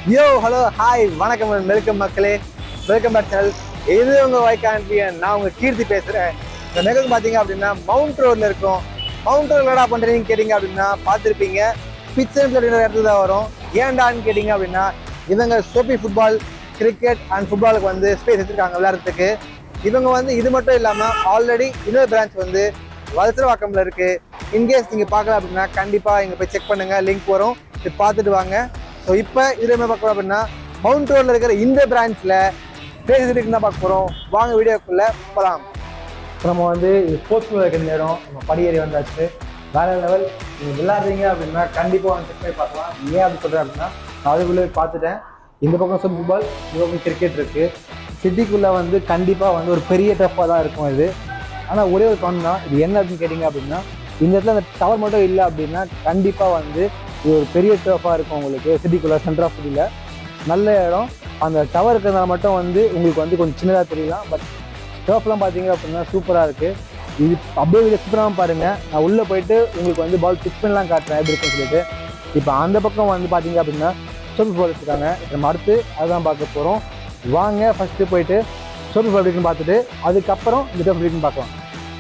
யோ hello hi வணக்கம் welcome மக்களே welcome back channel இது உங்க வைக்கான்பியன் நான் உங்க கீர்த்தி பேசுறேன் இந்த நிகழ்வு பாத்தீங்க அப்படின்னா மவுண்ட் ரோட்ல இருக்கும் மவுண்ட் ரோட்ல என்னடா பண்றீங்கன்னு கேட்டீங்க அப்படின்னா பார்த்துருப்பீங்க பிச்சன் அப்படின்ற இடத்துல தான் வரும் ஏன்டான்னு கேட்டீங்க அப்படின்னா இவங்க சோபி ஃபுட்பால் கிரிக்கெட் அண்ட் ஃபுட்பாலுக்கு வந்து ஸ்பேஸ் வச்சிருக்காங்க விளையாடுறதுக்கு இவங்க வந்து இது மட்டும் இல்லாம ஆல்ரெடி இன்னொரு பிரான்ச் வந்து வலசரவாக்கம்ல இருக்கு இன்கேஸ் நீங்க பார்க்கல அப்படின்னா கண்டிப்பா இங்க போய் செக் பண்ணுங்க லிங்க் வரும் இது பார்த்துட்டு வாங்க ஸோ இப்போ இதுல என்ன பார்க்க போறோம் அப்படின்னா மவுண்ட் ரோட்ல இருக்கிற இந்த பிரான்ச்ல பிளேஸ் இருக்குன்னு தான் பார்க்க போறோம் வாங்க வீடியோக்குள்ள போகலாம் நம்ம வந்து ஸ்போர்ட்ஸ் இருக்கிற நேரம் நம்ம படியேறி வந்தாச்சு வேற லெவல் நீங்க விளையாடுறீங்க அப்படின்னா கண்டிப்பா வந்து செக் பண்ணி பார்க்கலாம் ஏன் அப்படி சொல்றேன் அப்படின்னா நான் அதுக்குள்ளே பார்த்துட்டேன் இந்த பக்கம் சப் ஃபுட்பால் இந்த பக்கம் கிரிக்கெட் இருக்கு சிட்டிக்குள்ள வந்து கண்டிப்பா வந்து ஒரு பெரிய டஃப்பாக தான் இருக்கும் இது ஆனால் ஒரே ஒரு கவுண்ட் தான் இது என்ன அப்படின்னு கேட்டிங்க அப்படின்னா இந்த இடத்துல அந்த டவர் மட்டும் இல்லை அப்படின்னா கண்டிப்பாக வந்து இது ஒரு பெரிய டஃப்பாக இருக்கும் உங்களுக்கு சிட்டிக்குள்ளே சென்டர் ஆஃப் சிட்டியில் நல்ல இடம் அந்த டவர் இருக்கிறதுனால மட்டும் வந்து உங்களுக்கு வந்து கொஞ்சம் சின்னதாக தெரியலாம் பட் டர்ஃப்லாம் பார்த்தீங்க அப்படின்னா சூப்பராக இருக்குது இது அப்படியே வீடியோ சுத்தமாக பாருங்கள் நான் உள்ளே போயிட்டு உங்களுக்கு வந்து பால் பிச் பண்ணலாம் காட்டுறேன் எப்படி இருக்குன்னு சொல்லிட்டு இப்போ அந்த பக்கம் வந்து பார்த்தீங்க அப்படின்னா சோப்பு பால் வச்சுருக்காங்க நம்ம அடுத்து அதுதான் பார்க்க போகிறோம் வாங்க ஃபஸ்ட்டு போயிட்டு சோப்பு பால் இருக்குன்னு பார்த்துட்டு அதுக்கப்புறம் இந்த டர்ஃப் இருக்குன்னு பார்க்கலாம்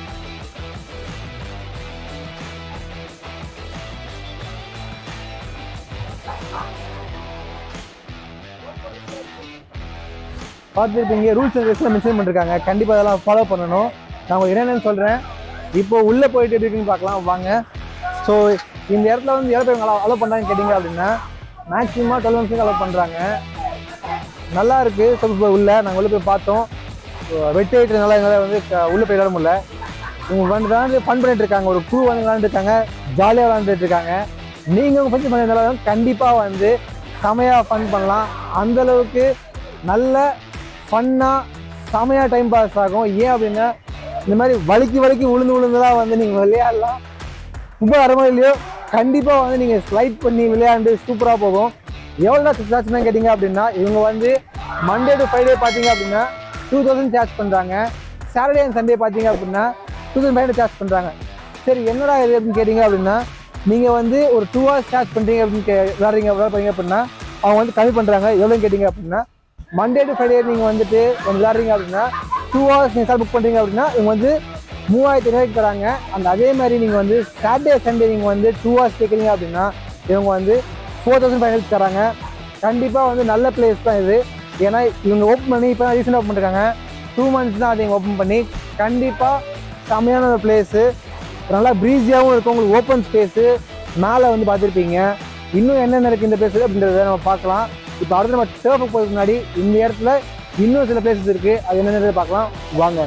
பார்த்துருப்பீங்க ரூல்ஸ் அண்ட் ரெகுலேஷன் மென்ஷன் பண்ணிருக்காங்க கண்டிப்பாக அதெல்லாம் ஃபாலோ பண்ணணும் நான் உங்களுக்கு என்னென்னு சொல்கிறேன் இப்போ உள்ளே போயிட்டு எப்படி இருக்குன்னு பார்க்கலாம் வாங்க ஸோ இந்த இடத்துல வந்து எவ்வளோ பேர் அலோவ் பண்ணுறாங்கன்னு கேட்டிங்க அப்படின்னா மேக்ஸிமம் டுவெல் நிமிஷம் அலோவ் பண்ணுறாங்க நல்லா இருக்குது சப்போஸ் உள்ள நாங்கள் உள்ளே போய் பார்த்தோம் வெட்டி ஆகிட்டு நல்லா எங்களால் வந்து க- உள்ளே போய் விளாட முடியல இவங்க வந்து விளாண்டு ஃபன் பண்ணிட்டு இருக்காங்க ஒரு குழு வந்து விளாண்டுருக்காங்க ஜாலியாக விளாண்டுட்டு இருக்காங்க நீங்கள் உங்கள் ஃப்ரெண்ட்ஸ் பண்ணி கண்டிப்பாக வந்து செமையாக ஃபன் பண்ணலாம் அந்த அளவுக்கு நல்ல ஃபன்னாக செமையாக டைம் பாஸ் ஆகும் ஏன் அப்படின்னா இந்த மாதிரி வலிக்கி வலிக்கி உளுந்து உளுந்துலாம் வந்து நீங்கள் விளையாடலாம் ரொம்ப அரமோ இல்லையோ கண்டிப்பாக வந்து நீங்கள் ஸ்லைட் பண்ணி விளையாண்டு சூப்பராக போகும் எவ்வளோ சார்ஜ்னா கேட்டிங்க அப்படின்னா இவங்க வந்து மண்டே டு ஃப்ரைடே பார்த்தீங்க அப்படின்னா டூ தௌசண்ட் சார்ஜ் பண்ணுறாங்க சாட்டர்டே அண்ட் சண்டே பார்த்தீங்க அப்படின்னா two thousand five hundred charge பண்ணுறாங்க சரி என்னடா இது அப்படின்னு கேட்டிங்க அப்படின்னா நீங்கள் வந்து ஒரு டூ ஹவர்ஸ் சார்ஜ் பண்ணுறீங்க அப்படின்னு கே விளாட்றீங்க விளாட்றீங்க அப்படின்னா அவங்க வந்து கம்மி பண்ணுறாங்க எவ்வளோன்னு கேட்டிங்க அப்படின்னா மண்டே டு ஃப்ரைடே நீங்கள் வந்துட்டு வந்து விளாட்றீங்க அப்படின்னா டூ ஹவர்ஸ் நீங்கள் சார் புக் பண்ணுறீங்க அப்படின்னா இவங்க வந்து மூவாயிரத்தி ஐநூறுக்கு தராங்க அந்த அதே மாதிரி நீங்கள் வந்து சாட்டர்டே சண்டே நீங்கள் வந்து டூ ஹவர்ஸ் கேட்குறீங்க அப்படின்னா இவங்க வந்து ஃபோர் தௌசண்ட் ஃபைவ் ஹண்ட்ரட் தராங்க கண்டிப்பாக வந்து நல்ல பிளேஸ் தான் இது ஏன்னா இவங்க ஓப்பன் பண்ணி இப்போ தான் ரீசெண்டாக ஓப்பன் பண்ணிருக்காங்க டூ மந்த்ஸ் தான் அதை இவங்க ஓப்பன் பண்ணி கண்டிப்பாக செம்மையான ஒரு பிளேஸு நல்லா ப்ரீஸியாகவும் இருக்கும் உங்களுக்கு ஓப்பன் ஸ்பேஸு மேலே வந்து பார்த்துருப்பீங்க இன்னும் என்னென்ன இருக்குது இந்த பிளேஸ் அப்படின்றத நம்ம பார்க்கலாம் இப்போ அடுத்து நம்ம டேர்ஃபுக்கு போகிறதுக்கு முன்னாடி இந்த இடத்துல இன்னும் சில பிளேசஸ் இருக்குது அது என்னென்ன பார்க்கலாம் வாங்க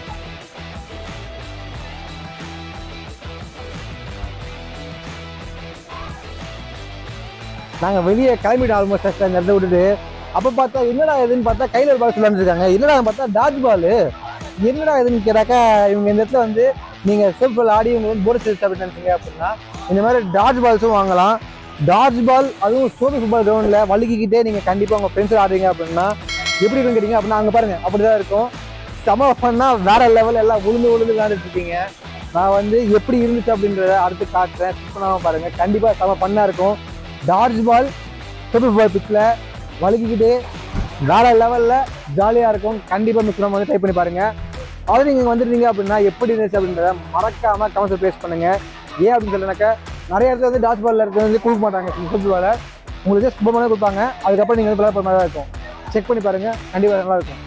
நாங்கள் வெளியே கிளம்பிட்டு ஆல்மோஸ்ட் அந்த இடத்த விட்டுட்டு அப்போ பார்த்தா என்னடா இதுன்னு பார்த்தா கையில் ஒரு பால் விளாண்டுருக்காங்க என்னடா பார்த்தா டாட் பால் என்னடா இதுன்னு கேட்டாக்கா இவங்க இந்த இடத்துல வந்து நீங்கள் செல்ஃப் பால் ஆடி இவங்க வந்து போர்டு செல்ஸ் அப்படின்னு நினைச்சீங்க அப்படின்னா இந்த மாதிரி டாட் பால்ஸும் வாங்கலாம் டாட் பால் அதுவும் சோபி ஃபுட்பால் கிரவுண்டில் வழுக்கிக்கிட்டே நீங்கள் கண்டிப்பாக உங்கள் ஃப்ரெண்ட்ஸ் ஆடுறீங்க அப்படின்னா எப்படி இருக்குன்னு கேட்டிங்க அப்படின்னா அங்கே பாருங்க அப்படி தான் இருக்கும் செம ஃபன்னா வேற லெவல் எல்லாம் உளுந்து உளுந்து விளையாண்டுட்டு இருக்கீங்க நான் வந்து எப்படி இருந்துச்சு அப்படின்றத அடுத்து காட்டுறேன் ஸ்கிப் பண்ணாமல் பாருங்க கண்டிப்பாக செம ஃபன்னாக இருக்கும் டார்ஜ் பால் சோபி ஃபுட்பால் பிச்சில் வழுக்கிக்கிட்டே வேற லெவலில் ஜாலியாக இருக்கும் கண்டிப்பாக மிஸ் பண்ணாம வந்து ட்ரை பண்ணி பாருங்க அது நீங்கள் வந்துருந்தீங்க அப்படின்னா எப்படி இருந்துச்சு அப்படின்றத மறக்காம கமெண்ட்ஸ் பேஸ் பண்ணுங்க ஏன் அப்படின்னு சொல்லினாக்கா நிறைய இடத்துல வந்து டாச் பால்ல இருக்கிறது வந்து கொடுக்க மாட்டாங்க ஃபுட்பாலை உங்களுக்கு சுபமான கொடுப்பாங்க அதுக்கப்புறம் நீங்கள் வந்து விளையாட மாதிரி தான் இருக்கும் செக் பண்ணி பாருங்க கண்டிப்பாக நல்லா இருக்கும்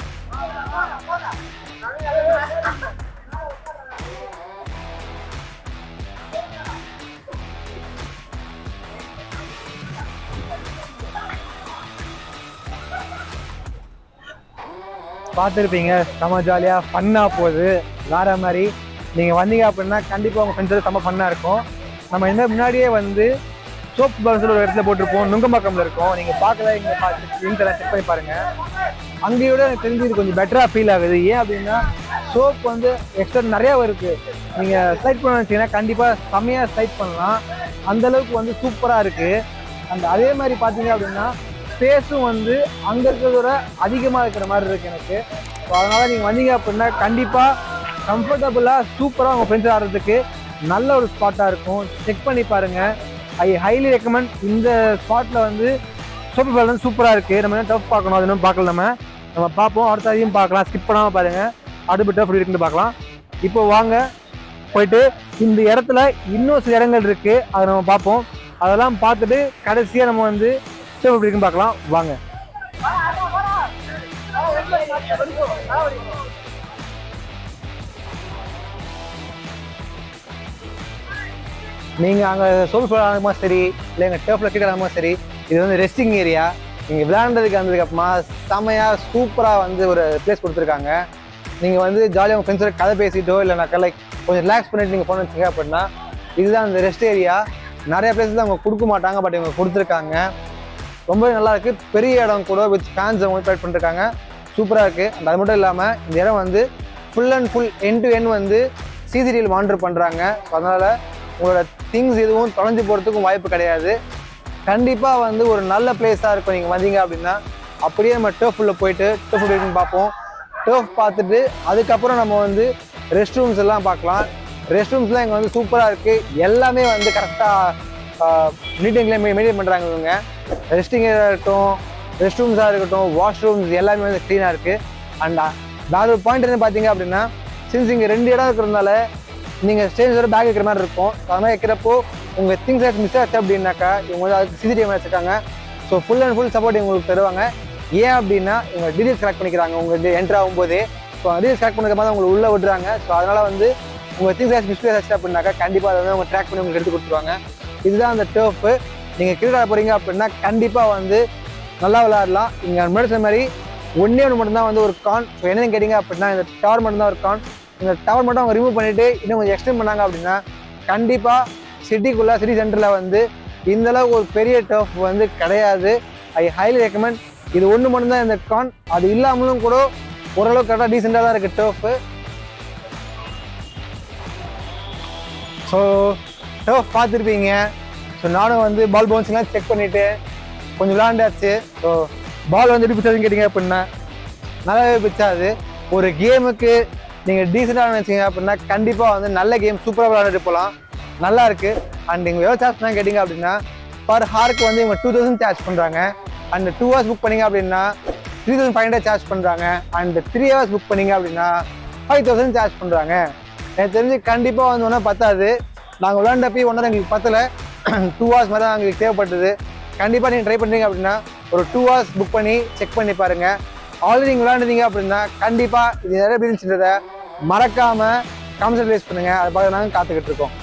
பார்த்துருப்பீங்க செம ஜாலியாக ஃபன்னாக போகுது வேற மாதிரி நீங்கள் வந்தீங்க அப்படின்னா கண்டிப்பாக உங்கள் ஃப்ரெண்ட்ஸோட செம ஃபன்னாக இருக்கும் நம்ம என்ன முன்னாடியே வந்து சோப் பால்ஸ் ஒரு இடத்துல போட்டிருப்போம் நுங்கம்பாக்கம்ல இருக்கோம் நீங்கள் பார்க்கல இங்கே பார்த்து லிங்க் எல்லாம் செக் பண்ணி பாருங்க அங்கேயோட எனக்கு தெரிஞ்சு இது கொஞ்சம் பெட்டராக ஃபீல் ஆகுது ஏன் அப்படின்னா சோப் வந்து எக்ஸ்ட்ரா நிறையா இருக்குது நீங்கள் ஸ்லைட் பண்ண வச்சீங்கன்னா கண்டிப்பாக செம்மையாக ஸ்லைட் பண்ணலாம் அந்த அளவுக்கு வந்து சூப்பராக இருக்குது அந்த அதே மாதிரி பார்த்தீங்க அப்படின்னா ஸ்பேஸும் வந்து அங்கே இருக்கிறத விட அதிகமாக இருக்கிற மாதிரி இருக்கு எனக்கு ஸோ அதனால் நீங்கள் வந்தீங்க அப்படின்னா கண்டிப்பாக கம்ஃபர்டபுளாக சூப்பராக உங்கள் ஃப்ரெண்ட்ஸ் ஆடுறதுக்கு நல்ல ஒரு ஸ்பாட்டாக இருக்கும் செக் பண்ணி பாருங்கள் ஐ ஹைலி ரெக்கமெண்ட் இந்த ஸ்பாட்டில் வந்து சோப்பு பால் வந்து சூப்பராக இருக்குது நம்ம என்ன டஃப் பார்க்கணும் அது இன்னும் பார்க்கல நம்ம நம்ம பார்ப்போம் அடுத்த அதையும் பார்க்கலாம் ஸ்கிப் பண்ணாமல் பாருங்க அடுப்பு டஃப் இருக்குன்னு பார்க்கலாம் இப்போ வாங்க போயிட்டு இந்த இடத்துல இன்னும் சில இடங்கள் இருக்குது அதை நம்ம பார்ப்போம் அதெல்லாம் பார்த்துட்டு கடைசியாக நம்ம வந்து டஃப் எப்படி இருக்குன்னு பார்க்கலாம் வாங்க நீங்கள் அங்கே சோப்பு ஃபுல் ஆனதுமா சரி இல்லை எங்கள் டேஃபில் கிரிக்கெட் ஆனதுமா சரி இது வந்து ரெஸ்டிங் ஏரியா நீங்கள் விளையாண்டதுக்கு வந்ததுக்கு அப்புறமா செம்மையாக சூப்பராக வந்து ஒரு பிளேஸ் கொடுத்துருக்காங்க நீங்கள் வந்து ஜாலியாக உங்கள் ஃப்ரெண்ட்ஸோட கதை பேசிட்டோ இல்லைனாக்கா லைக் கொஞ்சம் ரிலாக்ஸ் பண்ணிட்டு நீங்கள் போன வச்சுங்க அப்படின்னா இதுதான் அந்த ரெஸ்ட் ஏரியா நிறைய பிளேஸ் அவங்க கொடுக்க மாட்டாங்க பட் இவங்க கொடுத்துருக்காங்க ரொம்பவே நல்லா இருக்கு பெரிய இடம் கூட வித் ஃபேன்ஸ் அவங்க ப்ரொவைட் பண்ணிருக்காங்க சூப்பராக இருக்கு and அது மட்டும் இல்லாமல் இந்த இடம் வந்து full and full end to end வந்து சிசிடியில் மானிட்டர் பண்ணுறாங்க ஸோ அதனால் உங்களோட திங்ஸ் எதுவும் தொலைஞ்சு போகிறதுக்கும் வாய்ப்பு கிடையாது கண்டிப்பாக வந்து ஒரு நல்ல பிளேஸாக இருக்கும் நீங்கள் வந்தீங்க அப்படின்னா அப்படியே நம்ம டேஃபுல்ல போயிட்டு டேஃப் இருக்குன்னு பார்ப்போம் டேஃப் பார்த்துட்டு அதுக்கப்புறம் நம்ம வந்து ரெஸ்ட் ரூம்ஸ் எல்லாம் பார்க்கலாம் ரெஸ்ட் ரூம்ஸ்லாம் இங்கே வந்து சூப்பராக இருக்குது எல்லாமே வந்து கரெக்டாக நீட் அண்ட் கிளீன் மெயின்டைன் பண்ணுறாங்க இவங்க ரெஸ்டிங் ஏரியா இருக்கட்டும் ரெஸ்ட் ரூம்ஸாக இருக்கட்டும் வாஷ்ரூம்ஸ் எல்லாமே வந்து க்ளீனாக இருக்குது அண்ட் வேற ஒரு பாயிண்ட் என்ன பார்த்தீங்க அப்படின்னா சின்ஸ் இங்கே ரெண்டு இடம் இருக்கிறதுனால நீங்கள் ஸ்டேஜோட பேக் வைக்கிற மாதிரி இருக்கும் So, அது மாதிரி வைக்கிறப்போ உங்கள் திங்ஸ் ஏதாச்சும் மிஸ் ஆச்சு அப்படின்னாக்கா இவங்க வந்து அதுக்கு சிசிடிவி வச்சுருக்காங்க so full and full support இவங்களுக்கு தருவாங்க ஏன் அப்படின்னா இவங்க டீடைல்ஸ் கலெக்ட் பண்ணிக்கிறாங்க உங்களுக்கு என்ட்ரு ஆகும்போதே ஸோ டீடைல்ஸ் கலெக்ட் பண்ணதுக்கு தான் உங்களை உள்ளே விடுறாங்க ஸோ அதனால் வந்து உங்கள் திங்ஸ் ஏதாச்சும் மிஸ் ஆச்சு அப்படின்னாக்கா கண்டிப்பாக அதை வந்து அவங்க ட்ராக் பண்ணி உங்களுக்கு எடுத்து கொடுத்துருவாங்க இதுதான் அந்த டர்ஃபு நீங்கள் கிரிக்கெட் ஆட போகிறீங்க அப்படின்னா கண்டிப்பாக வந்து நல்லா விளையாடலாம் இங்கே முன்னாடி சொன்ன மாதிரி ஒன்றே ஒன்று மட்டும்தான் வந்து ஒரு கான் ஸோ என்னன்னு கேட்டிங்க அப்படின்னா இந்த டவர் மட்டும்தான் ஒரு கான் இந்த டவர் மட்டும் அவங்க ரிமூவ் பண்ணிவிட்டு இன்னும் கொஞ்சம் எக்ஸ்டெண்ட் பண்ணாங்க அப்படின்னா கண்டிப்பாக சிட்டிக்குள்ளே சிட்டி சென்டரில் வந்து இந்த அளவுக்கு ஒரு பெரிய டர்ஃப் வந்து கிடையாது ஐ ஹைலி ரெக்கமெண்ட் இது ஒன்று மட்டும்தான் இந்த கான் அது இல்லாமலும் கூட ஓரளவுக்கு கரெக்டாக டீசெண்டாக தான் இருக்குது டர்ஃபு ஸோ டர்ஃப் பார்த்துருப்பீங்க ஸோ நானும் வந்து பால் பவுன்சிங்லாம் செக் பண்ணிவிட்டு கொஞ்சம் விளாண்டாச்சு ஸோ பால் வந்து எப்படி பிடிச்சதுன்னு கேட்டிங்க அப்படின்னா நல்லாவே பிடிச்சாது ஒரு கேமுக்கு நீங்கள் டீசெண்டாக நினச்சிங்க அப்படின்னா கண்டிப்பாக வந்து நல்ல கேம் சூப்பராக விளையாண்டுட்டு போகலாம் நல்லா இருக்கு அண்ட் இவங்க எவ்வளோ சார்ஜ் பண்ணாங்க கேட்டிங்க அப்படின்னா பர் ஹாருக்கு வந்து இவங்க டூ தௌசண்ட் சார்ஜ் பண்ணுறாங்க அண்ட் டூ ஹவர்ஸ் புக் பண்ணீங்க அப்படின்னா three thousand five hundred charge பண்ணுறாங்க அண்ட் த்ரீ ஹவர்ஸ் புக் பண்ணீங்க அப்படின்னா ஃபைவ் தௌசண்ட் சார்ஜ் பண்ணுறாங்க எனக்கு தெரிஞ்சு கண்டிப்பாக வந்து ஒன்றும் பத்தாது நாங்கள் விளையாண்டப்பி ஒன்றும் எங்களுக்கு பத்தல டூ ஹவர்ஸ் மாதிரி தான் எங்களுக்கு தேவைப்பட்டது கண்டிப்பாக நீங்கள் ட்ரை பண்ணுறீங்க அப்படின்னா ஒரு டூ ஹவர்ஸ் புக் பண்ணி செக் பண்ணி பாருங்க ஆல்ரெடி நீங்கள் விளையாண்டுருந்தீங்க அப்படின்னா கண்டிப்பாக இது நிறைய இருந்துச்சுன்றத மறக்காம காமெண்ட் ரைஸ் பண்ணுங்க அதை பார்த்து நாங்கள் காத்துக்கிட்டு இருக்கோம்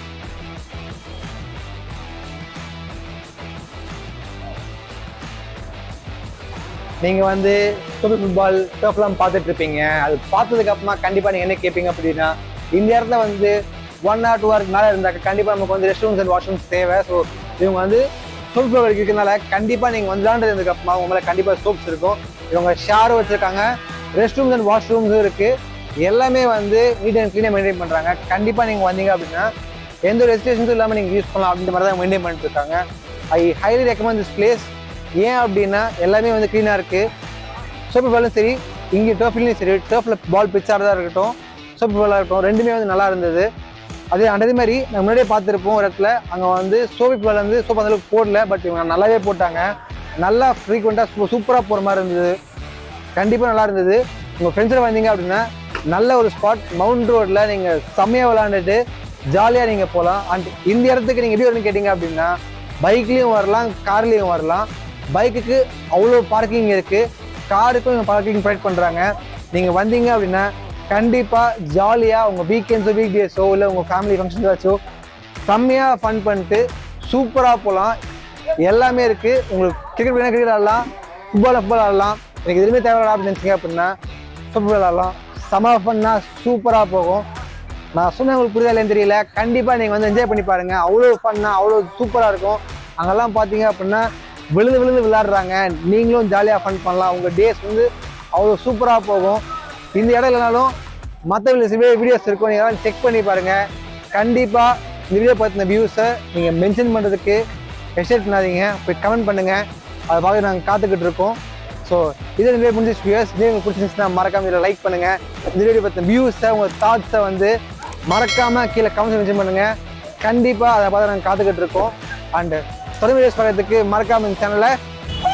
நீங்கள் வந்து சூப்பர் ஃபுட்பால் டர்ஃப்லாம் பார்த்துட்டு இருப்பீங்க அது பார்த்ததுக்கு அப்புறமா கண்டிப்பாக நீங்கள் என்ன கேட்பீங்க அப்படின்னா இந்த இடத்துல வந்து ஒன் ஆர் டூ ஹவருக்கு மேலே இருந்தாக்க கண்டிப்பாக நமக்கு வந்து ரெஸ்ட் ரூம்ஸ் அண்ட் வாஷ்ரூம்ஸ் தேவை ஸோ இவங்க வந்து சோப் ஃப்ளவர் இருக்கிறதுனால கண்டிப்பாக நீங்கள் வந்து விளாண்டதுக்கு அப்புறமா உங்க மேலே கண்டிப்பாக சோப்ஸ் இருக்கும் இவங்க ஷாரும் வச்சுருக்காங்க ரெஸ்ட் ரூம்ஸ் அண்ட் வாஷ்ரூம்ஸும் இருக்குது எல்லாமே வந்து நீட் அண்ட் க்ளீனாக மெயின்டைன் பண்ணுறாங்க கண்டிப்பாக நீங்கள் வந்தீங்க அப்படின்னா எந்த ஒரு ரெஜிஸ்ட்ரேஷன்ஸும் இல்லாமல் நீங்கள் யூஸ் பண்ணலாம் அப்படின்ற மாதிரி தான் மெயின்டைன் பண்ணிட்டு இருக்காங்க I highly recommend this place ஏன் அப்படின்னா எல்லாமே வந்து க்ளீனாக இருக்குது சோப்பு பாலும் சரி இங்கே டர்ஃப்லையும் சரி டர்ஃபில் பால் பிச்சாரதாக இருக்கட்டும் சோப்பு பாலாக இருக்கட்டும் ரெண்டுமே வந்து நல்லா இருந்தது அதே அதே மாதிரி நம்ம முன்னாடியே பார்த்துருப்போம் ஒரு இடத்துல அங்கே வந்து சோப்பு பால் வந்து சோப்பு அந்த அளவுக்கு போடல பட் இவங்க நல்லாவே போட்டாங்க நல்லா ஃப்ரீக்வெண்ட்டாக சூப்பராக போகிற மாதிரி இருந்தது கண்டிப்பாக நல்லா இருந்தது உங்கள் ஃப்ரெண்ட்ஸில் வந்தீங்க அப்படின்னா நல்ல ஒரு ஸ்பாட் மவுண்ட் ரோட்டில் நீங்கள் செம்மையாக விளாண்டுட்டு ஜாலியாக நீங்கள் போகலாம் அண்ட் இந்த இடத்துக்கு நீங்கள் எப்படி வரணும்னு கேட்டிங்க அப்படின்னா பைக்லேயும் வரலாம் கார்லேயும் வரலாம் பைக்குக்கு அவ்வளோ பார்க்கிங் இருக்குது காருக்கும் பார்க்கிங் ப்ரொவைட் பண்ணுறாங்க நீங்கள் வந்தீங்க அப்படின்னா கண்டிப்பாக ஜாலியாக உங்கள் வீக்கெண்ட்ஸோ வீக் டேஸோ இல்லை உங்கள் ஃபேமிலி ஃபங்க்ஷன்ஸ் ஏதாச்சோ செம்மையாக ஃபன் பண்ணிட்டு சூப்பராக போகலாம் எல்லாமே இருக்குது உங்களுக்கு கிரிக்கெட் வேணால் கிரிக்கெட் ஆடலாம் ஃபுட்பால் ஃபுட்பால் ஆடலாம் எனக்கு எதுவுமே தேவையில்ல அப்படின்னு நினச்சிங்க அப்படின்னா ஃபுட்பால் ஆடலாம் செம ஃபன்னா சூப்பராக போகும் நான் சொன்ன உங்களுக்கு புரியுதா இல்லைன்னு தெரியல கண்டிப்பாக நீங்கள் வந்து என்ஜாய் பண்ணி பாருங்கள் அவ்வளோ ஃபன்னாக அவ்வளோ சூப்பராக இருக்கும் அங்கெல்லாம் பார்த்தீங்க அப்படின்னா விழுந்து விழுந்து விளையாடுறாங்க நீங்களும் ஜாலியாக ஃபன் பண்ணலாம் உங்கள் டேஸ் வந்து அவ்வளோ சூப்பராக போகும் இந்த இடம் இல்லைனாலும் மற்ற வீடியோஸ் இருக்கும் நீங்கள் செக் பண்ணி பாருங்கள் கண்டிப்பாக இந்த வீடியோ பற்றின வியூஸை நீங்கள் மென்ஷன் பண்ணுறதுக்கு ஹெசிடேட் பண்ணாதீங்க போய் கமெண்ட் பண்ணுங்கள் அதை பார்த்து நாங்கள் காத்துக்கிட்டு இருக்கோம் ஸோ இது இந்த வீடியோ முடிஞ்சு வியூஸ் இதே உங்களுக்கு பிடிச்சிருந்துச்சுன்னா மறக்காம இதில் லைக் பண்ணுங்கள் இந்த வீடியோ பற்றின வியூஸை உங்கள் தாட்ஸை வந்து மறக்காமல் கீழே கமெண்ட்ஸ் மென்ஷன் பண்ணுங்கள் கண்டிப்பாக அதை பார்த்து நாங்கள் காத்துக்கிட்டு இருக்கோம் அண்டு தொடர் வீடியோஸ் பார்க்கறதுக்கு மறக்காம இந்த சேனலை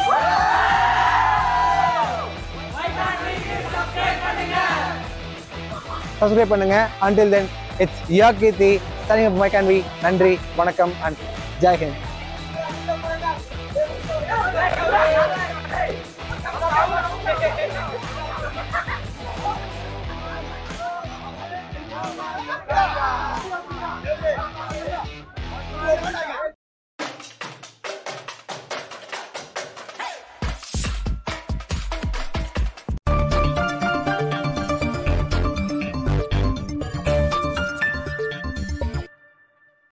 சப்ஸ்கிரைப் பண்ணுங்க அன்டில் தென் இட்ஸ் யா கீர்த்தி சரிங்க மை கேன்வி நன்றி வணக்கம் அண்ட் ஜெய் ஹிந்த் Hey!